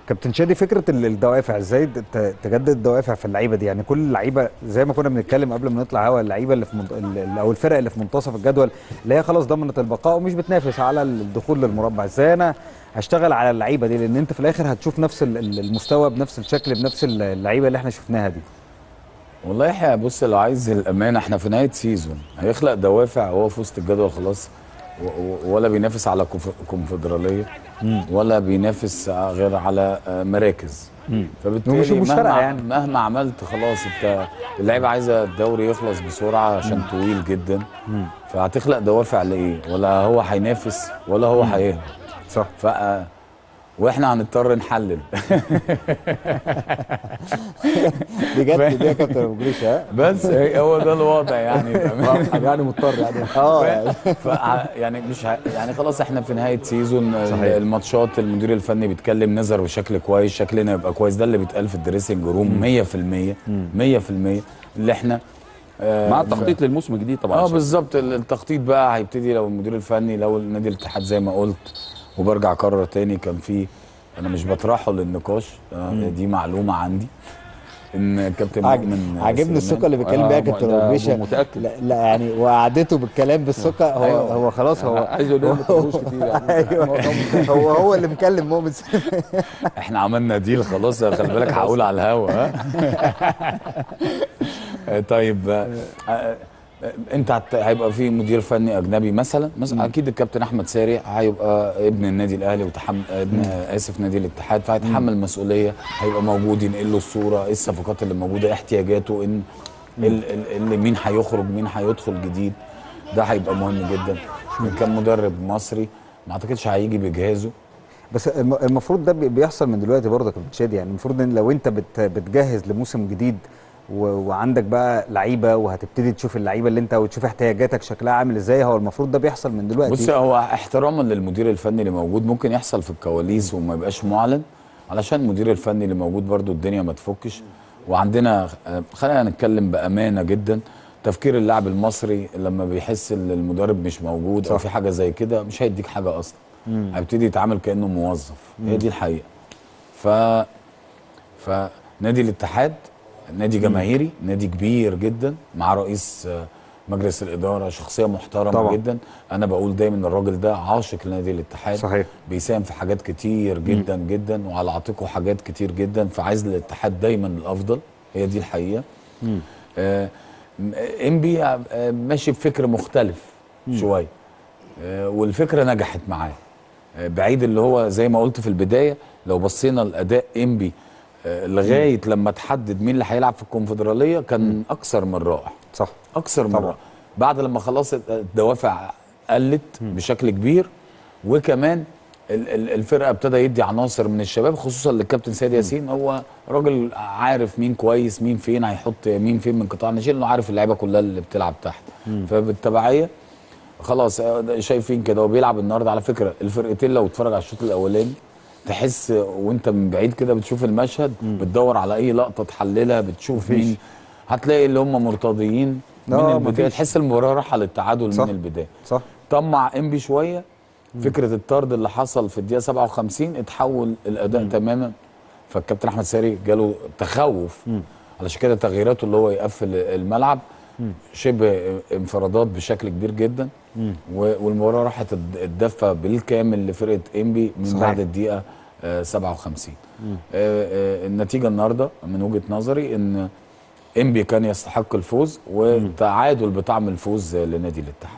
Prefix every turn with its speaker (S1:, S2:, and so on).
S1: كابتن شادي فكره ال- الدوافع ازاي ت- تجدد الدوافع في اللعيبه دي يعني كل اللعيبه زي ما كنا بنتكلم قبل ما نطلع هوا اللعيبه اللي في منط... ال- او الفرق اللي في منتصف الجدول اللي هي خلاص ضمنت البقاء ومش بتنافس على الدخول للمربع ازاي انا هشتغل على اللعيبه دي لان انت في الاخر هتشوف نفس ال- ال- المستوى بنفس الشكل بنفس ال- اللعيبه اللي احنا شفناها دي
S2: والله يحيى بص لو عايز الامانه احنا في نهايه سيزون هيخلق دوافع وهو في وسط الجدول خلاص و- و- ولا بينافس على كونف- كونفدراليه ولا بينافس غير على آه، مراكز
S1: ومش-
S2: فبالتالي
S1: ومش
S2: مهما,
S1: فارقة يعني.
S2: مهما عملت خلاص انت اللعيبه عايزه الدوري يخلص بسرعه عشان طويل جدا فهتخلق دوافع لايه ولا هو هينافس ولا هو هيهبط
S1: صح
S2: ف واحنا هنضطر نحلل
S1: دي جت دي يا كابتن ابو جريش ها
S2: بس هي- هو ده الوضع يعني بأمانة.
S3: يعني مضطر يعني
S1: اه يعني.
S2: ف... يعني مش ه... يعني خلاص احنا في نهايه سيزون
S1: صحيح.
S2: الماتشات المدير الفني بيتكلم نظر بشكل كويس شكلنا يبقى كويس ده اللي بيتقال في الدريسنج روم 100% 100% اللي احنا آه
S3: مع
S2: ف-
S3: التخطيط للموسم الجديد طبعا
S2: اه
S3: عشان-
S2: بالظبط ال- التخطيط بقى هيبتدي لو المدير الفني لو النادي الاتحاد زي ما قلت وبرجع اكرر تاني كان في انا مش بطرحه للنقاش آه دي معلومه عندي ان كابتن
S1: عاج-
S2: مؤمن
S1: عاجبني
S2: سليمان-
S1: الثقه اللي بيتكلم بيها
S3: آه،
S1: كابتن
S3: ده
S1: ابو جريش
S3: متأكد.
S1: لا, لا يعني وقعدته بالكلام بالثقه هو
S2: أيوة.
S1: هو خلاص هو
S3: عايز يقول لهم ما تاخدوش كتير يعني
S1: ايوه هو هو اللي مكلم مؤمن سليمان.
S2: احنا عملنا ديل خلاص خلي بالك هقول على الهوا ها طيب آه، آه، انت هت- هيبقى في مدير فني اجنبي مثلا مثلا اكيد الكابتن احمد ساري هيبقى ابن النادي الاهلي وتحمل ابن اسف نادي الاتحاد فهيتحمل مسؤوليه هيبقى موجود ينقل له الصوره ايه الصفقات اللي موجوده ايه احتياجاته ان ال- ال- اللي مين هيخرج مين هيدخل جديد ده هيبقى مهم جدا إن كان مدرب مصري ما اعتقدش هيجي بجهازه
S1: بس الم- المفروض ده بي- بيحصل من دلوقتي برضه يا كابتن شادي يعني المفروض ان لو انت بت بتجهز لموسم جديد و- وعندك بقى لعيبه وهتبتدي تشوف اللعيبه اللي انت وتشوف احتياجاتك شكلها عامل ازاي هو المفروض ده بيحصل من دلوقتي
S2: بص هو احتراما للمدير الفني اللي موجود ممكن يحصل في الكواليس وما يبقاش معلن علشان المدير الفني اللي موجود برضو الدنيا ما تفكش وعندنا آه، خلينا نتكلم بامانه جدا تفكير اللاعب المصري لما بيحس ان المدرب مش موجود او
S1: صح.
S2: في حاجه زي كده مش هيديك حاجه اصلا هيبتدي يتعامل كانه موظف هي دي الحقيقه ف فنادي الاتحاد نادي جماهيري نادي كبير جدا مع رئيس آه، مجلس الاداره شخصيه محترمه
S1: طبعا.
S2: طبعا. جدا انا بقول دايما الراجل ده عاشق لنادي الاتحاد
S1: صحيح.
S2: بيساهم في حاجات كتير جدا مم. جدا وعلى عاتقه حاجات كتير جدا فعايز الاتحاد دايما الافضل هي دي الحقيقه آه م- انبي آه، ماشي بفكر مختلف شويه آه والفكره نجحت معاه آه، بعيد اللي هو زي ما قلت في البدايه لو بصينا لاداء انبي آه، لغايه لما تحدد مين اللي هيلعب في الكونفدراليه كان اكثر من رائع
S1: صح
S2: اكثر من
S1: طبعا.
S2: رائع بعد لما خلاص الدوافع قلت بشكل كبير وكمان ال- ال- الفرقه ابتدى يدي عناصر من الشباب خصوصا للكابتن سيد ياسين هو راجل عارف مين كويس مين فين هيحط مين فين من قطاع الناشئين انه عارف اللعيبه كلها اللي بتلعب تحت فبالتبعيه خلاص آه، شايفين كده هو بيلعب النهارده على فكره الفرقتين لو اتفرج على الشوط الاولاني تحس وانت من بعيد كده بتشوف المشهد بتدور على اي لقطه تحللها بتشوف
S1: مفيش.
S2: مين هتلاقي اللي هم مرتضيين من
S1: آه،
S2: البدايه
S1: مفيش.
S2: تحس المباراه رايحه للتعادل
S1: صح.
S2: من البدايه
S1: صح
S2: طمع انبي شويه فكره الطرد اللي حصل في الدقيقه 57 اتحول الاداء تماما فالكابتن احمد ساري جاله تخوف علشان كده تغييراته اللي هو يقفل الملعب شبه انفرادات بشكل كبير جدا و- والمباراه راحت الد- الدفه بالكامل لفرقه انبي من
S1: صحيح.
S2: بعد الدقيقه آه، 57 آه، آه، النتيجه النهارده من وجهه نظري ان انبي كان يستحق الفوز وتعادل بطعم الفوز لنادي الاتحاد